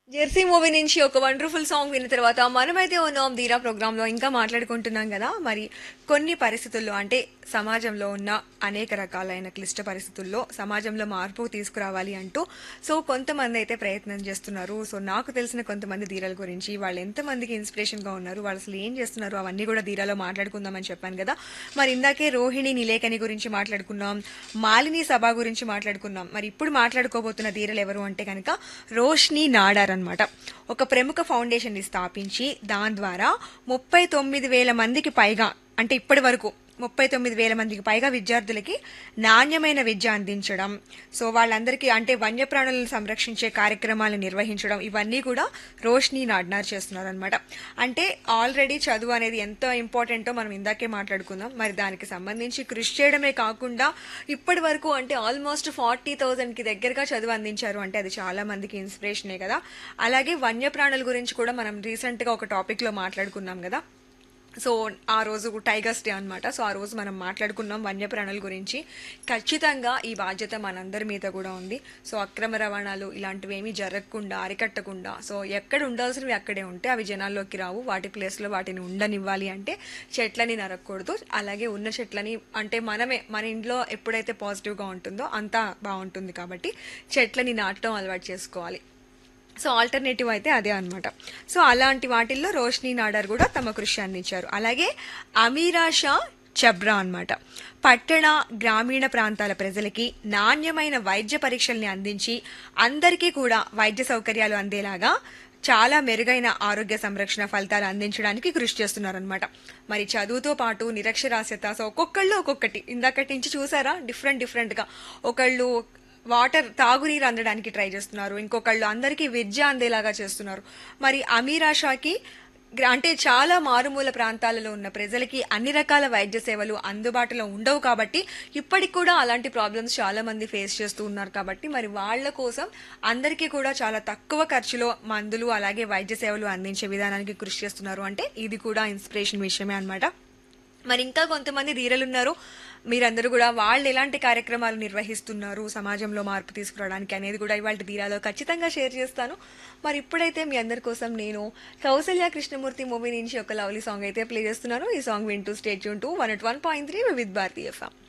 Jersey movie నుంచి ఒక wonderful song విన్న తర్వాత మనమైతే ఉన్నాం ధీరా ప్రోగ్రాంలో ఇంకా మాట్లాడుకుంటున్నాం కదా మరి కొన్ని పరిస్థితుల్లో అంటే సమాజంలో ఉన్న అనేక రకాలైన క్లిష్ట పరిస్థితుల్లో సమాజంలో మార్పు తీసుకురావాలి అంటూ సో కొంతమంది అయితే ప్రయత్నం చేస్తున్నారు సో నాకు తెలిసిన కొంతమంది ధీరల గురించి వాళ్ళు ఎంతమందికి ఇన్స్పిరేషన్గా ఉన్నారు వాళ్ళు అసలు ఏం చేస్తున్నారు అవన్నీ కూడా ధీరాలో మాట్లాడుకుందామని చెప్పాను కదా మరి ఇందాకే రోహిణి నిలేకని గురించి మాట్లాడుకున్నాం మాలిని సభ గురించి మాట్లాడుకున్నాం మరి ఇప్పుడు మాట్లాడుకోబోతున్న ధీరలు ఎవరు అంటే కనుక రోష్ని నాడార్ అనమాట ఒక ప్రముఖ ఫౌండేషన్ ని స్థాపించి దాని ద్వారా ముప్పై తొమ్మిది వేల మందికి పైగా అంటే ఇప్పటి వరకు ముప్పై తొమ్మిది వేల మందికి పైగా విద్యార్థులకి నాణ్యమైన విద్య అందించడం సో వాళ్ళందరికీ అంటే వన్యప్రాణులను సంరక్షించే కార్యక్రమాలు నిర్వహించడం ఇవన్నీ కూడా రోష్ని నాడ్నార్ చేస్తున్నారు అనమాట అంటే ఆల్రెడీ చదువు అనేది ఎంత ఇంపార్టెంటో మనం ఇందాకే మాట్లాడుకుందాం మరి దానికి సంబంధించి కృషి చేయడమే కాకుండా ఇప్పటి వరకు అంటే ఆల్మోస్ట్ ఫార్టీ థౌజండ్కి దగ్గరగా చదువు అందించారు అంటే అది చాలా మందికి ఇన్స్పిరేషనే కదా అలాగే వన్యప్రాణుల గురించి కూడా మనం రీసెంట్గా ఒక టాపిక్లో మాట్లాడుకున్నాం కదా సో ఆ రోజు టైగర్స్ డే అనమాట సో ఆ రోజు మనం మాట్లాడుకున్నాం వన్యప్రాణుల గురించి ఖచ్చితంగా ఈ బాధ్యత మనందరి మీద కూడా ఉంది సో అక్రమ రవాణాలు ఇలాంటివి ఏమీ జరగకుండా అరికట్టకుండా సో ఎక్కడ ఉండాల్సినవి అక్కడే ఉంటే అవి జనాల్లోకి రావు వాటి ప్లేస్లో వాటిని ఉండనివ్వాలి అంటే చెట్లని నరకూడదు అలాగే ఉన్న చెట్లని అంటే మనమే మన ఇంట్లో ఎప్పుడైతే పాజిటివ్గా ఉంటుందో అంతా బాగుంటుంది కాబట్టి చెట్లని నాటడం అలవాటు చేసుకోవాలి సో ఆల్టర్నేటివ్ అయితే అదే అనమాట సో అలాంటి వాటిల్లో రోష్ని నాడర్ కూడా తమ కృషి అందించారు అలాగే అమీరా షా చబ్రా అన్నమాట పట్టణ గ్రామీణ ప్రాంతాల ప్రజలకి నాణ్యమైన వైద్య పరీక్షల్ని అందించి అందరికీ కూడా వైద్య సౌకర్యాలు అందేలాగా చాలా మెరుగైన ఆరోగ్య సంరక్షణ ఫలితాలు అందించడానికి కృషి చేస్తున్నారనమాట మరి చదువుతో పాటు నిరక్షరాస్యత సో ఒక్కొక్కళ్ళు ఒక్కొక్కటి ఇందాకటి నుంచి చూసారా డిఫరెంట్ డిఫరెంట్గా ఒకళ్ళు వాటర్ తాగునీరు అందడానికి ట్రై చేస్తున్నారు ఇంకొకళ్ళు అందరికీ విద్య అందేలాగా చేస్తున్నారు మరి అమీరాషాకి గ్ర- అంటే చాలా మారుమూల ప్రాంతాలలో ఉన్న ప్రజలకి అన్ని రకాల వైద్య సేవలు అందుబాటులో ఉండవు కాబట్టి ఇప్పటికి కూడా అలాంటి ప్రాబ్లమ్స్ చాలా మంది ఫేస్ చేస్తూ ఉన్నారు కాబట్టి మరి వాళ్ళ కోసం అందరికీ కూడా చాలా తక్కువ ఖర్చులో మందులు అలాగే వైద్య సేవలు అందించే విధానానికి కృషి చేస్తున్నారు అంటే ఇది కూడా ఇన్స్పిరేషన్ విషయమే అన్నమాట మరి ఇంకా కొంతమంది ధీరలు ఉన్నారు మీరందరూ కూడా వాళ్ళు ఎలాంటి కార్యక్రమాలు నిర్వహిస్తున్నారు సమాజంలో మార్పు తీసుకురావడానికి అనేది కూడా ఇవాళ ధీరాలో ఖచ్చితంగా షేర్ చేస్తాను మరి ఇప్పుడైతే మీ అందరి కోసం నేను కౌసల్య కృష్ణమూర్తి మూవీ నుంచి ఒక లవ్లీ సాంగ్ అయితే ప్లే చేస్తున్నాను ఈ సాంగ్ వింటూ స్టేట్ యూన్ to one eight one point three with Bharati FM